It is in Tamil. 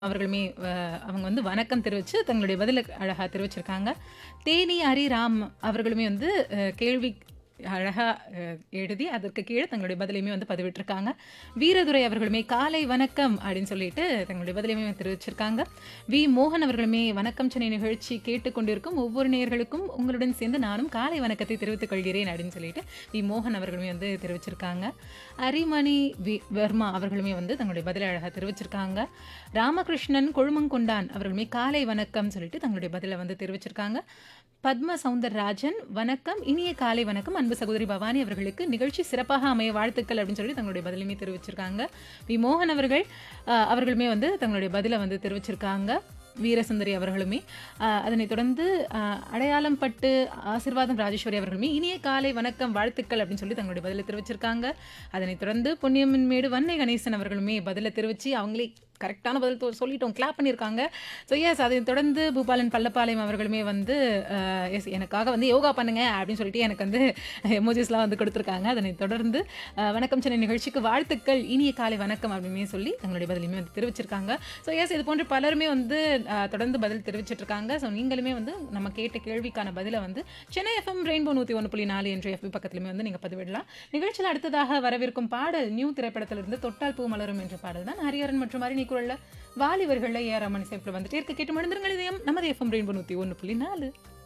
அவர்களுமே அ அவங்க வந்து வணக்கம் தெரிவிச்சு தங்களுடைய பதில அழகா தெரிவிச்சிருக்காங்க. தேனி ஹரிராம் அவர்களுமே வந்து அ கேள்வி அழகா அ எழுதி அதற்கு கீழ தங்களுடைய பதிலையுமே வந்து பதிவிட்டிருக்காங்க. வீரதுரை அவர்களுமே காலை வணக்கம் அப்படின்னு சொல்லிட்டு தங்களுடைய பதிலையுமே தெரிவிச்சிருக்காங்க. வி. மோகன் அவர்களுமே வணக்கம் சென்னை நிகழ்ச்சி கேட்டுக்கொண்டிருக்கும் ஒவ்வொரு நேயர்களுக்கும் உங்களுடன் சேர்ந்து நானும் காலை வணக்கத்தை தெரிவித்துக் கொள்கிறேன் அப்படின்னு சொல்லிட்டு வி. மோகன் அவர்களுமே வந்து தெரிவிச்சிருக்காங்க. அரிமணி வி. வர்மா அவர்களுமே வந்து தங்களுடைய பதில அழகா தெரிவிச்சிருக்காங்க. ராமகிருஷ்ணன் கொழுமங்கொண்டான் அவர்களுமே காலை வணக்கம் சொல்லிட்டு தங்களுடைய பதில வந்து தெரிவிச்சிருக்காங்க. பத்ம சௌந்தரராஜன் வணக்கம் இனிய காலை வணக்கம் அன்பு சகோதரி பவானி அவர்களுக்கு நிகழ்ச்சி சிறப்பாக அமைய வாழ்த்துக்கள் அப்படின்னு சொல்லி தங்களுடைய பதிலுமே தெரிவிச்சிருக்காங்க. வி. மோகன் அவர்கள் அ அவர்களுமே வந்து தங்களுடைய பதில வந்து தெரிவிச்சிருக்காங்க. வீரசுந்தரி அவர்களுமே அ அதனைத் தொடர்ந்து அ அடையாளம் பட்டு ஆசீர்வாதம் ராஜேஸ்வரி அவர்களுமே இனிய காலை வணக்கம் வாழ்த்துக்கள் அப்படின்னு சொல்லி தங்களுடைய பதில தெரிவிச்சிருக்காங்க. அதனைத் தொடர்ந்து பொன்னியம்மன் மேடு வன்னை கணேசன் அவர்களுமே பதில தெரிவிச்சு அவங்களே கரெக்டான பதில் தொ சொல்லிட்டோம். கிளாப் பண்ணியிருக்காங்க. ஸோ எஸ் அதைத் தொடர்ந்து பூபாலன் பள்ளப்பாளையம் அவர்களுமே வந்து அ எஸ் எனக்காக வந்து யோகா பண்ணுங்க அப்படின்னு சொல்லிட்டு எனக்கு வந்து எமோஜிஸ்லாம் வந்து கொடுத்துருக்காங்க. அதனைத் தொடர்ந்து அ வணக்கம் சென்னை நிகழ்ச்சிக்கு வாழ்த்துக்கள் இனிய காலை வணக்கம் அப்படின்னே சொல்லி தங்களுடைய பதிலையுமே வந்து தெரிவிச்சிருக்காங்க. ஸோ எஸ் இது போன்ற பலருமே வந்து அ தொடர்ந்து பதில் தெரிவிச்சிட்டு இருக்காங்க. ஸோ நீங்களுமே வந்து நம்ம கேட்ட கேள்விக்கான பதில வந்து சென்னை எஃப்எம் ரெயின்போ 101.4 என்ற எஃபி பக்கத்திலுமே வந்து நீங்க பதிவிடலாம். நிகழ்ச்சியில் அடுத்ததாக வரவிருக்கும் பாடல் நியூ திரைப்படத்திலிருந்து தொட்டால் பூ மலரும் என்ற பாடல் தான் ஹரிஹரன் மற்றும் ஹரிணி குரல்ல வாலிபர்கள்ல ஏ ஆர் ரமணி சேப்பில் வந்துட்டே இருக்க கேட்டு மணிந்திருங்கள் இதயம் நமது எஃப்எம் ரெயின்போ 101.4